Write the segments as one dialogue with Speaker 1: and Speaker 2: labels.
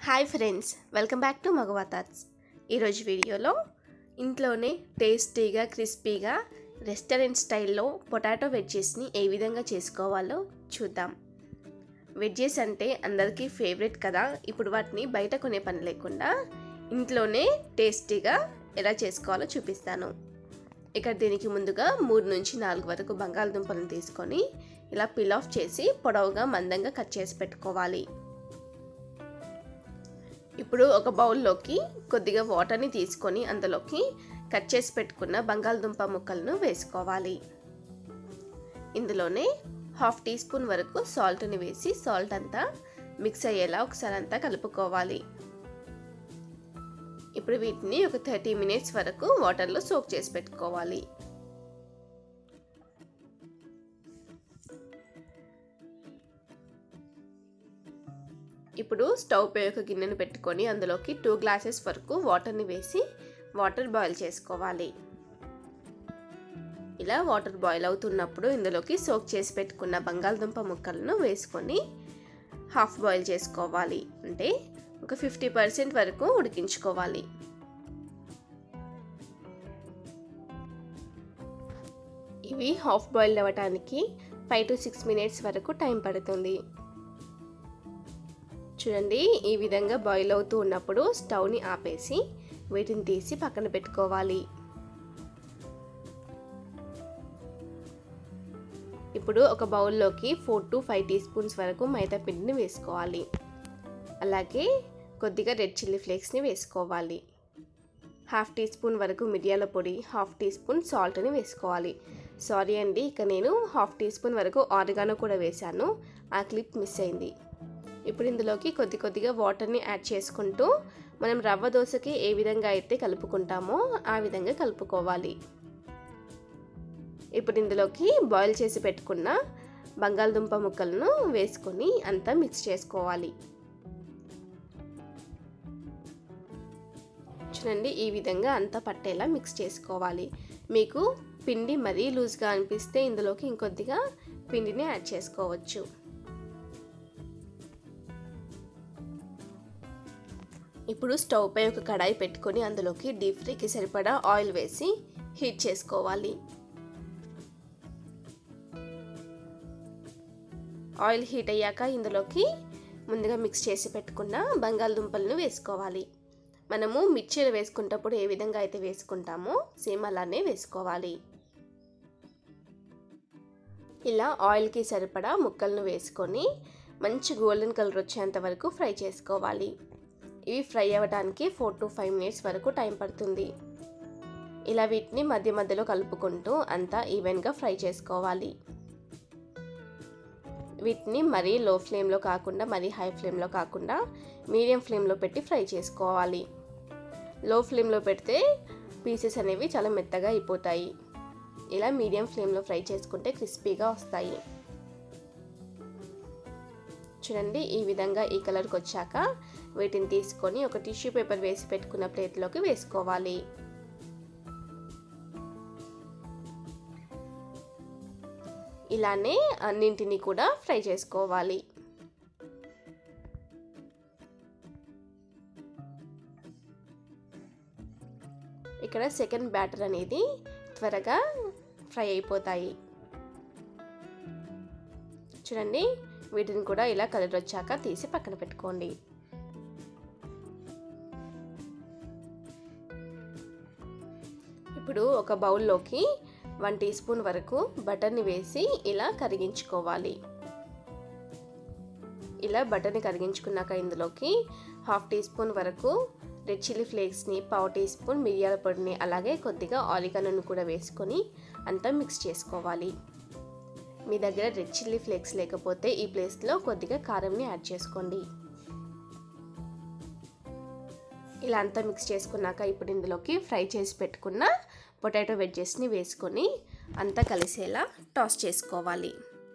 Speaker 1: hi friends welcome back to మగవా thoughts ఈరోజు వీడియోలో ఇంట్లోనే టేస్టీగా క్రిస్పీగా రెస్టారెంట్ స్టైల్లో పొటాటో వెజ్జెస్ని ఏ విధంగా చేసుకోవాలో చూద్దాం వెజ్జెస్ అంటే అందరికీ ఫేవరెట్ కదా ఇప్పుడు వాటిని బయట కొనే పని లేకుండా ఇంట్లోనే టేస్టీగా ఎలా చేసుకోవాలో చూపిస్తాను ఇక్కడ దీనికి ముందుగా మూడు నుంచి నాలుగు వరకు బంగాళదుంపలను తీసుకొని ఇలా పిల్ ఆఫ్ చేసి పొడవుగా మందంగా కట్ చేసి పెట్టుకోవాలి ఇప్పుడు ఒక బౌల్లోకి కొద్దిగా వాటర్ని తీసుకొని అందులోకి కట్ చేసి పెట్టుకున్న బంగాళదుంప ముక్కలను వేసుకోవాలి ఇందులోనే హాఫ్ టీ స్పూన్ వరకు సాల్ట్ని వేసి సాల్ట్ అంతా మిక్స్ అయ్యేలా ఒకసారి అంతా కలుపుకోవాలి ఇప్పుడు వీటిని ఒక థర్టీ మినిట్స్ వరకు వాటర్లో సోక్ చేసి పెట్టుకోవాలి ఇప్పుడు స్టవ్ పై ఒక గిన్నెను పెట్టుకొని అందులోకి టూ గ్లాసెస్ వరకు వాటర్ని వేసి వాటర్ బాయిల్ చేసుకోవాలి ఇలా వాటర్ బాయిల్ అవుతున్నప్పుడు ఇందులోకి సోక్ చేసి పెట్టుకున్న బంగాళదుంప ముక్కలను వేసుకొని హాఫ్ బాయిల్ చేసుకోవాలి అంటే ఒక ఫిఫ్టీ పర్సెంట్ వరకు ఉడికించుకోవాలి ఇవి హాఫ్ బాయిల్ అవ్వటానికి ఫైవ్ టు సిక్స్ మినిట్స్ వరకు టైం పడుతుంది చూడండి ఈ విధంగా బాయిల్ అవుతూ ఉన్నప్పుడు స్టవ్ని ఆపేసి వీటిని తీసి పక్కన పెట్టుకోవాలి ఇప్పుడు ఒక బౌల్లోకి four to five teaspoons వరకు మైదా పిండిని వేసుకోవాలి అలాగే కొద్దిగా రెడ్ చిల్లీ ఫ్లేక్స్ని వేసుకోవాలి హాఫ్ టీ స్పూన్ వరకు మిరియాల పొడి హాఫ్ టీ స్పూన్ సాల్ట్ని వేసుకోవాలి సారీ అండి ఇక నేను హాఫ్ టీ స్పూన్ వరకు ఆరిగానో కూడా వేశాను ఆ క్లిప్ మిస్ అయింది ఇప్పుడు ఇందులోకి కొద్ది కొద్దిగా వాటర్ని యాడ్ చేసుకుంటూ మనం రవ్వ దోశకి ఏ విధంగా అయితే కలుపుకుంటామో ఆ విధంగా కలుపుకోవాలి ఇప్పుడు ఇందులోకి బాయిల్ చేసి పెట్టుకున్న బంగాళదుంప ముక్కలను వేసుకొని అంతా మిక్స్ చేసుకోవాలి చూడండి ఈ విధంగా అంతా పట్టేలా మిక్స్ చేసుకోవాలి మీకు పిండి మరీ లూజ్గా అనిపిస్తే ఇందులోకి ఇంకొద్దిగా పిండిని యాడ్ చేసుకోవచ్చు ఇప్పుడు స్టవ్ పై ఒక కడాయి పెట్టుకొని అందులోకి డీప్ ఫ్రైకి సరిపడా ఆయిల్ వేసి హీట్ చేసుకోవాలి ఆయిల్ హీట్ అయ్యాక ఇందులోకి ముందుగా మిక్స్ చేసి పెట్టుకున్న బంగాళదుంపలను వేసుకోవాలి మనము మిర్చీలు వేసుకునేటప్పుడు ఏ విధంగా అయితే వేసుకుంటామో సేమ్ అలానే వేసుకోవాలి ఇలా ఆయిల్కి సరిపడా ముక్కలను వేసుకొని మంచి గోల్డెన్ కలర్ వచ్చేంత వరకు ఫ్రై చేసుకోవాలి ఇవి ఫ్రై అవ్వడానికి ఫోర్ టు ఫైవ్ మినిట్స్ వరకు టైం పడుతుంది ఇలా వీటిని మధ్య మధ్యలో కలుపుకుంటూ అంతా ఈవెన్గా ఫ్రై చేసుకోవాలి వీటిని మరీ లో ఫ్లేమ్లో కాకుండా మరీ హై ఫ్లేమ్లో కాకుండా మీడియం ఫ్లేమ్లో పెట్టి ఫ్రై చేసుకోవాలి లో ఫ్లేమ్లో పెడితే పీసెస్ అనేవి చాలా మెత్తగా అయిపోతాయి ఇలా మీడియం ఫ్లేమ్లో ఫ్రై చేసుకుంటే క్రిస్పీగా వస్తాయి చూడండి ఈ విధంగా ఈ కలర్కి వచ్చాక వీటిని తీసుకొని ఒక టిష్యూ పేపర్ వేసి పెట్టుకున్న ప్లేట్లోకి వేసుకోవాలి ఇలానే అన్నింటినీ కూడా ఫ్రై చేసుకోవాలి ఇక్కడ సెకండ్ బ్యాటర్ అనేది త్వరగా ఫ్రై అయిపోతాయి చూడండి వీటిని కూడా ఇలా కలర్ వచ్చాక తీసి పక్కన పెట్టుకోండి ఇప్పుడు ఒక బౌల్లోకి వన్ టీ స్పూన్ వరకు బటర్ని వేసి ఇలా కరిగించుకోవాలి ఇలా బటర్ని కరిగించుకున్నాక ఇందులోకి హాఫ్ టీ స్పూన్ వరకు రెడ్ చిల్లీ ఫ్లేక్స్ని పావు టీ స్పూన్ మిరియాల పొడిని అలాగే కొద్దిగా ఆలిగనను కూడా వేసుకొని అంతా మిక్స్ చేసుకోవాలి మీ దగ్గర రెడ్ చిల్లీ ఫ్లేక్స్ లేకపోతే ఈ ప్లేస్లో కొద్దిగా కారంని యాడ్ చేసుకోండి ఇలా అంతా మిక్స్ చేసుకున్నాక ఇప్పుడు ఇందులోకి ఫ్రై చేసి పెట్టుకున్న పొటాటో వెజ్జెస్ని వేసుకొని అంతా కలిసేలా టాస్ చేసుకోవాలి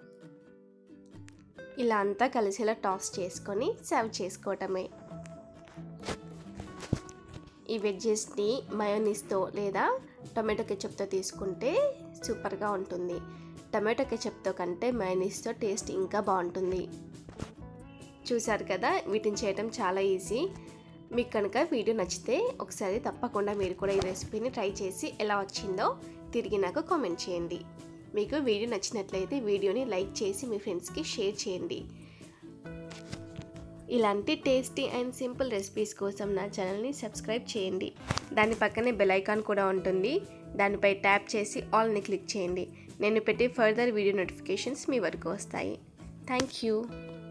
Speaker 1: ఇలా అంతా కలిసేలా టాస్ చేసుకొని సర్వ్ చేసుకోవటమే ఈ వెజ్జెస్ని మయోనీస్తో లేదా టొమాటో కెచప్తో తీసుకుంటే సూపర్గా ఉంటుంది టమాటో కెచప్తో కంటే మైనీస్తో టేస్ట్ ఇంకా బాగుంటుంది చూసారు కదా వీటిని చేయడం చాలా ఈజీ మీకు కనుక వీడియో నచ్చితే ఒకసారి తప్పకుండా మీరు కూడా ఈ రెసిపీని ట్రై చేసి ఎలా వచ్చిందో తిరిగి నాకు కామెంట్ చేయండి మీకు వీడియో నచ్చినట్లయితే వీడియోని లైక్ చేసి మీ ఫ్రెండ్స్కి షేర్ చేయండి ఇలాంటి టేస్టీ అండ్ సింపుల్ రెసిపీస్ కోసం నా ఛానల్ని సబ్స్క్రైబ్ చేయండి దాని పక్కనే బెల్ ఐకాన్ కూడా ఉంటుంది దానిపై ట్యాప్ చేసి ఆల్ని క్లిక్ చేయండి నేను పెట్టే ఫర్దర్ వీడియో నోటిఫికేషన్స్ మీ వరకు వస్తాయి థ్యాంక్ యూ